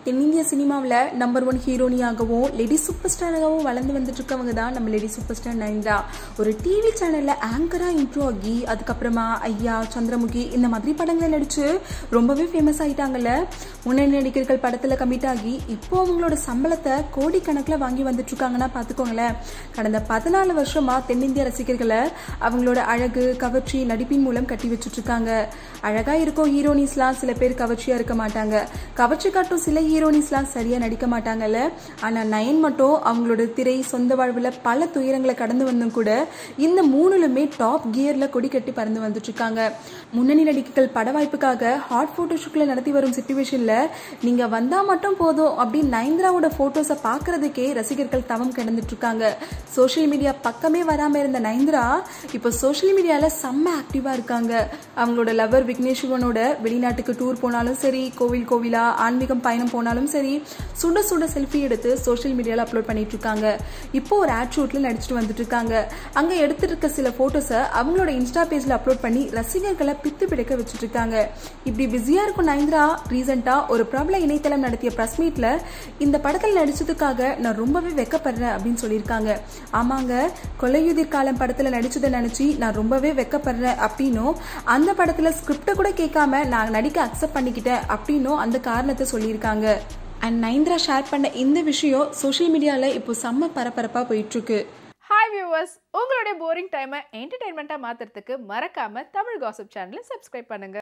தென்னிந்திய சினிமாவில் number one ஹீரோனியாகவும் லேடி சூப்பர் ஸ்டாராகவும் வளர்ந்து வந்துட்டு இருக்கவங்க தான் நம்ம லேடி சூப்பர் ஸ்டார் நயன்தா ஒரு டிவி சேனலில் ஆங்கராக இம்ப்ரூவ் ஆகி அதுக்கப்புறமா ஐயா சந்திரமுகி இந்த மாதிரி படங்களை நடித்து ரொம்பவே ஃபேமஸ் ஆகிட்டாங்கல்ல முன்னணி நடிகர்கள் படத்தில் கமிட் ஆகி இப்போ அவங்களோட சம்பளத்தை கோடிக்கணக்கில் வாங்கி வந்துட்டு இருக்காங்கன்னா பார்த்துக்கோங்களேன் கடந்த பதினாலு வருஷமா தென்னிந்திய ரசிகர்களை அவங்களோட அழகு கவர்ச்சி நடிப்பின் மூலம் கட்டி வச்சுட்டு இருக்காங்க அழகா இருக்கும் ஹீரோனிஸ்லாம் சில பேர் கவர்ச்சியா இருக்க மாட்டாங்க கவர்ச்சி காட்டும் சில ஹீரோனிஸ்லாம் சரியா நடிக்க மாட்டாங்கல்ல ஆனா நயன் மட்டும் அவங்களோட திரை சொந்த வாழ்வுல பல துயரங்களை கடந்து வந்தும் கூட இந்த மூணுலுமே டாப் கியர்ல கொடி கட்டி பறந்து வந்துட்டு இருக்காங்க முன்னணி நடிகைகள் பட வாய்ப்புக்காக ஹாட் போட்டோ ஷூட்ல நடத்தி வரும் சுச்சுவேஷன்ல நீங்க வந்தா மட்டும் போதும் அப்படின்னு நயன்தராவோட போட்டோஸை பாக்குறதுக்கே ரசிகர்கள் தவம் கிடந்துட்டு இருக்காங்க சோஷியல் மீடியா பக்கமே வராம இருந்த நயன்தரா இப்போ சோஷியல் மீடியால செம்ம ஆக்டிவா இருக்காங்க அவங்களோட லவர் விக்னேஷ் சிவனோட வெளிநாட்டுக்கு டூர் போனாலும் சரி கோவில் கோவிலா ஆன்மீகம் பயணம் போனாலும் சரி சுட சுட செல்ஃபி எடுத்து சோஷியல் மீடியால அப்லோட் பண்ணிட்டு இருக்காங்க இப்போ ஒரு ஆட் ஷூட்ல நடிச்சிட்டு வந்துட்டு இருக்காங்க அங்க எடுத்துட்டு இருக்க சில போட்டோஸை அவங்களோட இன்ஸ்டா பேஜ்ல அப்லோட் பண்ணி ரசிகர்களை பித்து பிடிக்க வச்சுட்டு இருக்காங்க இப்படி பிஸியா இருக்கும் நயன்தரா ரீசெண்டா ஒரு பிரபல இணையதளம் நடத்திய பிரஸ் மீட்ல இந்த படத்தில் நடிச்சதுக்காக நான் ரொம்பவே வெக்கப்படுறேன் அப்படின்னு சொல்லியிருக்காங்க ஆமாங்க கொலையுதிர் காலம் படத்துல நடிச்சதை நினைச்சு நான் ரொம்பவே வெக்கப்படுறேன் அப்படின்னும் அந்த படத்துல ஸ்கிரிப்டை கூட கேட்காம நான் நடிக்க அக்செப்ட் பண்ணிக்கிட்டேன் அப்படின்னும் அந்த காரணத்தை சொல்லியிருக்காங்க அண்ட் நயன்தரா ஷேர் பண்ண இந்த விஷயம் சோஷியல் மீடியாவில் இப்போ செம்ம பரபரப்பாக போயிட்டு இருக்கு ஹாய் வியூவர்ஸ் உங்களுடைய போரிங் டைமை என்டர்டைன்மெண்ட்டாக மாற்றுறதுக்கு மறக்காமல் தமிழ் காசிப் சேனலை சப்ஸ்கிரைப் பண்ணுங்கள்